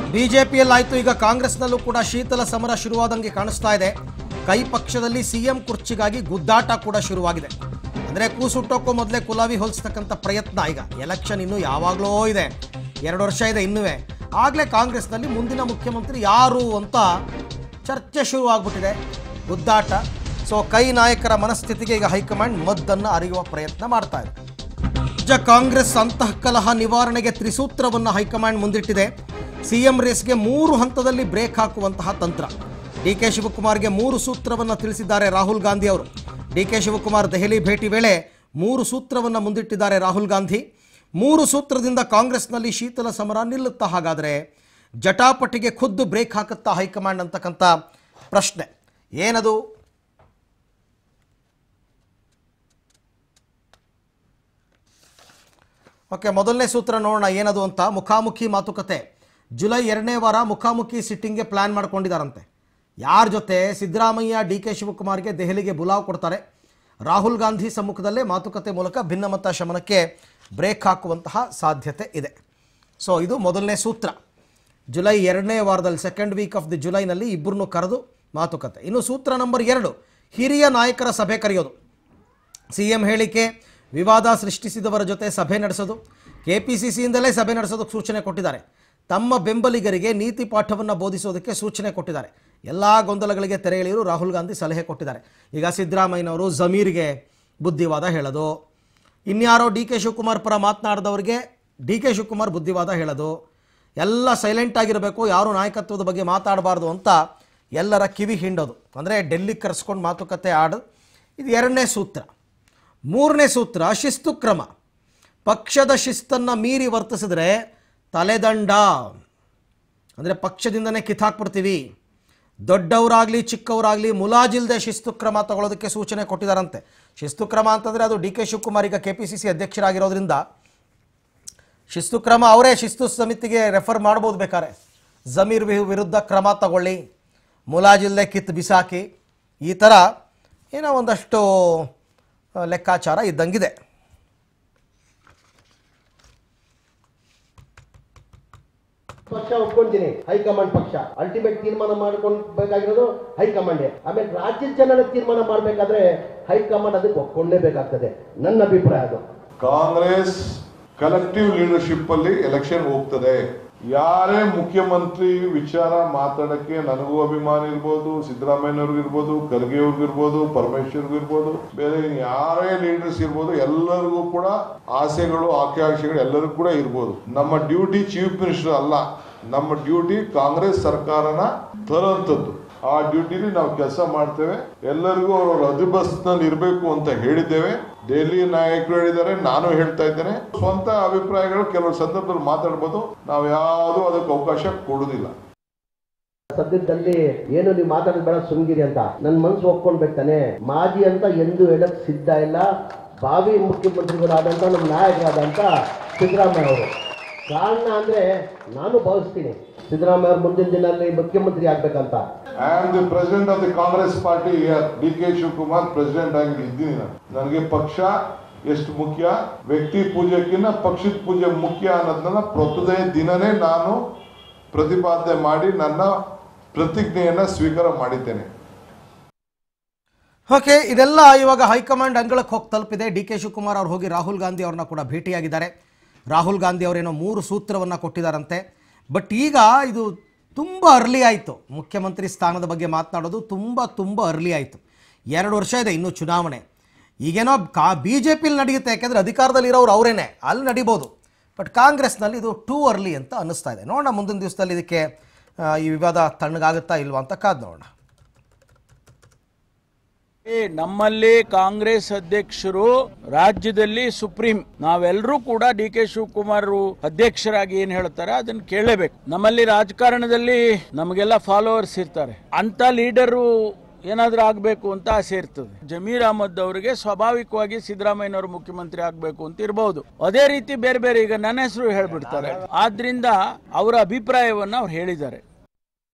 ಬಿಜೆಪಿಯಲ್ಲಾಯ್ತು ಈಗ ಕಾಂಗ್ರೆಸ್ನಲ್ಲೂ ಕೂಡ ಶೀತಲ ಸಮರ ಶುರುವಾದಂಗೆ ಕಾಣಿಸ್ತಾ ಇದೆ ಕೈ ಪಕ್ಷದಲ್ಲಿ ಸಿಎಂ ಕುರ್ಚಿಗಾಗಿ ಗುದ್ದಾಟ ಕೂಡ ಶುರುವಾಗಿದೆ ಅಂದರೆ ಕೂಸುಟ್ಟೋಕ್ಕೂ ಮೊದಲೇ ಕುಲಾವಿ ಹೋಲಿಸ್ತಕ್ಕಂಥ ಪ್ರಯತ್ನ ಈಗ ಎಲೆಕ್ಷನ್ ಇನ್ನೂ ಯಾವಾಗಲೂ ಇದೆ ಎರಡು ವರ್ಷ ಇದೆ ಇನ್ನುವೇ ಆಗಲೇ ಕಾಂಗ್ರೆಸ್ನಲ್ಲಿ ಮುಂದಿನ ಮುಖ್ಯಮಂತ್ರಿ ಯಾರು ಅಂತ ಚರ್ಚೆ ಶುರುವಾಗ್ಬಿಟ್ಟಿದೆ ಗುದ್ದಾಟ ಸೊ ಕೈ ನಾಯಕರ ಮನಸ್ಥಿತಿಗೆ ಈಗ ಹೈಕಮಾಂಡ್ ಮದ್ದನ್ನು ಅರಿಯುವ ಪ್ರಯತ್ನ ಮಾಡ್ತಾ ಇದೆ ರಾಜ್ಯ ಕಾಂಗ್ರೆಸ್ ಅಂತಃಕಲಹ ನಿವಾರಣೆಗೆ ತ್ರಿಸೂತ್ರವನ್ನು ಹೈಕಮಾಂಡ್ ಮುಂದಿಟ್ಟಿದೆ ಸಿಎಂ ರೇಸ್ಗೆ ಮೂರು ಹಂತದಲ್ಲಿ ಬ್ರೇಕ್ ಹಾಕುವಂತಹ ತಂತ್ರ ಡಿ ಕೆ ಶಿವಕುಮಾರ್ಗೆ ಮೂರು ಸೂತ್ರವನ್ನು ತಿಳಿಸಿದ್ದಾರೆ ರಾಹುಲ್ ಗಾಂಧಿ ಅವರು ಡಿ ಕೆ ಶಿವಕುಮಾರ್ ದೆಹಲಿ ಭೇಟಿ ವೇಳೆ ಮೂರು ಸೂತ್ರವನ್ನು ಮುಂದಿಟ್ಟಿದ್ದಾರೆ ರಾಹುಲ್ ಗಾಂಧಿ ಮೂರು ಸೂತ್ರದಿಂದ ಕಾಂಗ್ರೆಸ್ನಲ್ಲಿ ಶೀತಲ ಸಮರ ನಿಲ್ಲುತ್ತಾ ಹಾಗಾದರೆ ಜಟಾಪಟಿಗೆ ಖುದ್ದು ಬ್ರೇಕ್ ಹಾಕುತ್ತಾ ಹೈಕಮಾಂಡ್ ಅಂತಕ್ಕಂಥ ಪ್ರಶ್ನೆ ಏನದು ಓಕೆ ಮೊದಲನೇ ಸೂತ್ರ ನೋಡೋಣ ಏನದು ಅಂತ ಮುಖಾಮುಖಿ ಮಾತುಕತೆ ಜುಲೈ ಎರಡನೇ ವಾರ ಮುಖಾಮುಖಿ ಸಿಟ್ಟಿಂಗ್ಗೆ ಪ್ಲ್ಯಾನ್ ಮಾಡ್ಕೊಂಡಿದ್ದಾರಂತೆ ಯಾರ ಜೊತೆ ಸಿದ್ದರಾಮಯ್ಯ ಡಿ ಕೆ ಶಿವಕುಮಾರ್ಗೆ ದೆಹಲಿಗೆ ಬುಲಾವ್ ಕೊಡ್ತಾರೆ ರಾಹುಲ್ ಗಾಂಧಿ ಸಮ್ಮುಖದಲ್ಲೇ ಮಾತುಕತೆ ಮೂಲಕ ಭಿನ್ನಮತ ಶಮನಕ್ಕೆ ಬ್ರೇಕ್ ಹಾಕುವಂತಹ ಸಾಧ್ಯತೆ ಇದೆ ಸೊ ಇದು ಮೊದಲನೇ ಸೂತ್ರ ಜುಲೈ ಎರಡನೇ ವಾರದಲ್ಲಿ ಸೆಕೆಂಡ್ ವೀಕ್ ಆಫ್ ದಿ ಜುಲೈನಲ್ಲಿ ಇಬ್ಬರನ್ನು ಕರೆದು ಮಾತುಕತೆ ಇನ್ನು ಸೂತ್ರ ನಂಬರ್ ಎರಡು ಹಿರಿಯ ನಾಯಕರ ಸಭೆ ಕರೆಯೋದು ಸಿ ಎಂ ಹೇಳಿಕೆ ವಿವಾದ ಸೃಷ್ಟಿಸಿದವರ ಜೊತೆ ಸಭೆ ನಡೆಸೋದು ಕೆ ಪಿ ಸಿ ಸಿಯಿಂದಲೇ ಸಭೆ ನಡೆಸೋದಕ್ಕೆ ಸೂಚನೆ ಕೊಟ್ಟಿದ್ದಾರೆ ತಮ್ಮ ಬೆಂಬಲಿಗರಿಗೆ ನೀತಿ ಪಾಠವನ್ನು ಬೋಧಿಸೋದಕ್ಕೆ ಸೂಚನೆ ಕೊಟ್ಟಿದ್ದಾರೆ ಎಲ್ಲ ಗೊಂದಲಗಳಿಗೆ ತೆರೆ ಎಳೆಯಲು ರಾಹುಲ್ ಗಾಂಧಿ ಸಲಹೆ ಕೊಟ್ಟಿದ್ದಾರೆ ಈಗ ಸಿದ್ದರಾಮಯ್ಯನವರು ಜಮೀರ್ಗೆ ಬುದ್ಧಿವಾದ ಹೇಳೋದು ಇನ್ಯಾರೋ ಡಿ ಕೆ ಶಿವಕುಮಾರ್ ಪರ ಮಾತನಾಡಿದವರಿಗೆ ಡಿ ಕೆ ಶಿವಕುಮಾರ್ ಬುದ್ಧಿವಾದ ಹೇಳೋದು ಎಲ್ಲ ಸೈಲೆಂಟ್ ಆಗಿರಬೇಕು ಯಾರು ನಾಯಕತ್ವದ ಬಗ್ಗೆ ಮಾತಾಡಬಾರ್ದು ಅಂತ ಎಲ್ಲರ ಕಿವಿ ಹಿಂಡೋದು ಅಂದರೆ ಡೆಲ್ಲಿ ಕರೆಸ್ಕೊಂಡು ಮಾತುಕತೆ ಆಡು ಇದು ಎರಡನೇ ಸೂತ್ರ ಮೂರನೇ ಸೂತ್ರ ಶಿಸ್ತು ಕ್ರಮ ಪಕ್ಷದ ಶಿಸ್ತನ್ನು ಮೀರಿ ವರ್ತಿಸಿದ್ರೆ ತಲೆದಂಡ ಅಂದರೆ ಪಕ್ಷದಿಂದನೇ ಕಿತ್ತಾಕ್ಬಿಡ್ತೀವಿ ದೊಡ್ಡವರಾಗಲಿ ಚಿಕ್ಕವರಾಗಲಿ ಮುಲಾಜಿಲ್ದೆ ಶಿಸ್ತು ಕ್ರಮ ತಗೊಳ್ಳೋದಕ್ಕೆ ಸೂಚನೆ ಕೊಟ್ಟಿದ್ದಾರಂತೆ ಶಿಸ್ತು ಕ್ರಮ ಅಂತಂದರೆ ಅದು ಡಿ ಕೆ ಶಿವಕುಮಾರ್ ಈಗ ಕೆ ಪಿ ಸಿ ಸಿ ಅಧ್ಯಕ್ಷರಾಗಿರೋದ್ರಿಂದ ಶಿಸ್ತು ಕ್ರಮ ಅವರೇ ಶಿಸ್ತು ಸಮಿತಿಗೆ ರೆಫರ್ ಮಾಡ್ಬೋದು ಬೇಕಾರೆ ಜಮೀರ್ ವಿ- ವಿರುದ್ಧ ಕ್ರಮ ತಗೊಳ್ಳಿ ಮುಲಾಜಿಲ್ದೆ ಕಿತ್ತು ಬಿಸಾಕಿ ಈ ಥರ ಏನೋ ಒಂದಷ್ಟು ಆ, ಲೆಕ್ಕಾಚಾರ ಇದ್ದಂಗಿದೆ ಪಕ್ಷ ಒಪ್ಕೊಂತೀನಿ ಹೈಕಮಾಂಡ್ ಪಕ್ಷ ಅಲ್ಟಿಮೇಟ್ ತೀರ್ಮಾನ ಮಾಡ್ಕೊಳ್ಬೇಕಾಗಿರೋದು ಹೈಕಮಾಂಡ್ ಆಮೇಲೆ ರಾಜ್ಯದ ಜನರ ತೀರ್ಮಾನ ಮಾಡಬೇಕಾದ್ರೆ ಹೈಕಮಾಂಡ್ ಅದಕ್ಕೆ ಒಪ್ಕೊಂಡೇಬೇಕಾಗ್ತದೆ ನನ್ನ ಅಭಿಪ್ರಾಯ ಅದು ಕಾಂಗ್ರೆಸ್ ಕಲೆಕ್ಟಿವ್ ಲೀಡರ್ಶಿಪ್ ಅಲ್ಲಿ ಎಲೆಕ್ಷನ್ ಹೋಗ್ತದೆ ಯಾರೇ ಮುಖ್ಯಮಂತ್ರಿ ವಿಚಾರ ಮಾತಾಡಕ್ಕೆ ನನಗೂ ಅಭಿಮಾನ ಇರ್ಬೋದು ಸಿದ್ದರಾಮಯ್ಯನವ್ರಿಗೂ ಇರ್ಬೋದು ಖರ್ಗೆ ಅವ್ರಿಗೂ ಇರ್ಬೋದು ಪರಮೇಶ್ವರ್ಗೂ ಇರ್ಬೋದು ಬೇರೆ ಯಾರೇ ಲೀಡರ್ಸ್ ಇರ್ಬೋದು ಎಲ್ಲರಿಗೂ ಕೂಡ ಆಸೆಗಳು ಆಕಾಂಕ್ಷೆಗಳು ಎಲ್ಲರಿಗೂ ಕೂಡ ಇರ್ಬೋದು ನಮ್ಮ ಡ್ಯೂಟಿ ಚೀಫ್ ಮಿನಿಸ್ಟರ್ ಅಲ್ಲ ನಮ್ಮ ಡ್ಯೂಟಿ ಕಾಂಗ್ರೆಸ್ ಸರ್ಕಾರನ ತರೋಂಥದ್ದು ಆ ಡ್ಯೂಟಿಲಿ ನಾವು ಕೆಲಸ ಮಾಡ್ತೇವೆ ಎಲ್ಲರಿಗೂ ಅವ್ರವ್ರ ಅಧಿಬಸ್ನಲ್ಲಿ ಇರಬೇಕು ಅಂತ ಹೇಳಿದ್ದೇವೆ ದೆಹಲಿ ನಾಯಕರು ಹೇಳಿದ್ದಾರೆ ನಾನು ಹೇಳ್ತಾ ಇದ್ದೇನೆ ಸ್ವಂತ ಅಭಿಪ್ರಾಯಗಳು ಕೆಲವು ಸಂದರ್ಭದಲ್ಲಿ ಮಾತಾಡ್ಬೋದು ನಾವು ಯಾವುದೂ ಅದಕ್ಕೆ ಅವಕಾಶ ಕೊಡುವುದಿಲ್ಲ ಸದ್ಯದಲ್ಲಿ ಏನು ನೀವು ಮಾತಾಡೋದು ಬೇಡ ಸುಮ್ಗಿರಿ ಅಂತ ನನ್ನ ಮನಸ್ಸು ಒಪ್ಕೊಂಡ್ಬೇಕು ತಾನೆ ಮಾಜಿ ಅಂತ ಎಂದು ಹೇಳಕ್ ಸಿದ್ಧ ಇಲ್ಲ ಭಾವಿ ಮುಖ್ಯಮಂತ್ರಿಗಳಾದಂಥ ನಮ್ಮ ನಾಯಕರಾದಂಥ ಸಿದ್ದರಾಮಯ್ಯ ಅವರು ಕಾರಣ ಅಂದ್ರೆ ನಾನು ಭಾವಿಸ್ತೀನಿ ಸಿದ್ದರಾಮಯ್ಯ ಅವರು ಮುಂದಿನ ದಿನದಲ್ಲಿ ಮುಖ್ಯಮಂತ್ರಿ ಆಗ್ಬೇಕಂತ I am the president of the Congress party year D K Shivakumar president ಆಗಿ ಇದ್ದೀನಿ ನಾನು ನನಗೆ ಪಕ್ಷ ಎಷ್ಟು ಮುಖ್ಯ ವ್ಯಕ್ತಿ ಪೂಜೆಕ್ಕಿಂತ ಪಕ್ಷದ ಪೂಜೆ ಮುಖ್ಯ ಅನ್ನೋದನ್ನ ಪ್ರತಿದೇ ದಿನನೇ ನಾನು ಪ್ರತಿಪಾದನೆ ಮಾಡಿ ನನ್ನ ಪ್ರತಿಜ್ಞೆಯನ್ನ ಸ್ವೀಕಾರ ಮಾಡಿದ್ದೇನೆ ಓಕೆ ಇದೆಲ್ಲ ಇವಾಗ ಹೈಕಮಾಂಡ್ ಅಂಗಳಕ್ಕೆ ಹೋಗಿ ತಲುಪಿದೆ ಡಿ ಕೆ ಶಿವಕುಮಾರ್ ಅವ್ರು ಹೋಗಿ ರಾಹುಲ್ ಗಾಂಧಿ ಅವ್ರನ್ನ ಕೂಡ ಭೇಟಿಯಾಗಿದ್ದಾರೆ ರಾಹುಲ್ ಗಾಂಧಿ ಅವರೇನೋ ಮೂರು ಸೂತ್ರವನ್ನು ಕೊಟ್ಟಿದ್ದಾರಂತೆ ಬಟ್ ಈಗ ಇದು ತುಂಬ ಅರ್ಲಿ ಆಯಿತು ಮುಖ್ಯಮಂತ್ರಿ ಸ್ಥಾನದ ಬಗ್ಗೆ ಮಾತನಾಡೋದು ತುಂಬ ತುಂಬ ಅರ್ಲಿ ಆಯಿತು ಎರಡು ವರ್ಷ ಇದೆ ಇನ್ನೂ ಚುನಾವಣೆ ಈಗೇನೋ ಕಾ ಬಿ ಜೆ ಪಿಲಿ ನಡೆಯುತ್ತೆ ಯಾಕೆಂದರೆ ಅಧಿಕಾರದಲ್ಲಿರೋರು ಅವರೇನೆ ಅಲ್ಲಿ ನಡಿಬೋದು ಬಟ್ ಕಾಂಗ್ರೆಸ್ನಲ್ಲಿ ಇದು ಟೂ ಅರ್ಲಿ ಅಂತ ಅನ್ನಿಸ್ತಾ ಇದೆ ನೋಡೋಣ ಮುಂದಿನ ದಿವಸದಲ್ಲಿ ಇದಕ್ಕೆ ಆ, ಈ ವಿವಾದ ತಣ್ಣಗಾಗುತ್ತಾ ಇಲ್ವಾ ಅಂತ ಕಾದು ನೋಡೋಣ ಏ, ನಮ್ಮಲ್ಲಿ ಕಾಂಗ್ರೆಸ್ ಅಧ್ಯಕ್ಷರು ರಾಜ್ಯದಲ್ಲಿ ಸುಪ್ರೀಂ ನಾವೆಲ್ಲರೂ ಕೂಡ ಡಿ ಕೆ ಶಿವಕುಮಾರ್ ಅಧ್ಯಕ್ಷರಾಗಿ ಏನ್ ಹೇಳ್ತಾರೆ ಅದನ್ನ ಕೇಳಲೇಬೇಕು ನಮ್ಮಲ್ಲಿ ರಾಜಕಾರಣದಲ್ಲಿ ನಮಗೆಲ್ಲ ಫಾಲೋವರ್ಸ್ ಇರ್ತಾರೆ ಅಂತ ಲೀಡರು ಏನಾದ್ರೂ ಆಗ್ಬೇಕು ಅಂತ ಆಸೆ ಇರ್ತದೆ ಜಮೀರ್ ಅಹಮದ್ ಅವರಿಗೆ ಸ್ವಾಭಾವಿಕವಾಗಿ ಸಿದ್ದರಾಮಯ್ಯನವರು ಮುಖ್ಯಮಂತ್ರಿ ಆಗ್ಬೇಕು ಅಂತ ಇರಬಹುದು ಅದೇ ರೀತಿ ಬೇರೆ ಬೇರೆ ಈಗ ನನ್ನ ಹೆಸರು ಹೇಳ್ಬಿಡ್ತಾರೆ ಆದ್ರಿಂದ ಅವರ ಅಭಿಪ್ರಾಯವನ್ನ ಅವ್ರು ಹೇಳಿದ್ದಾರೆ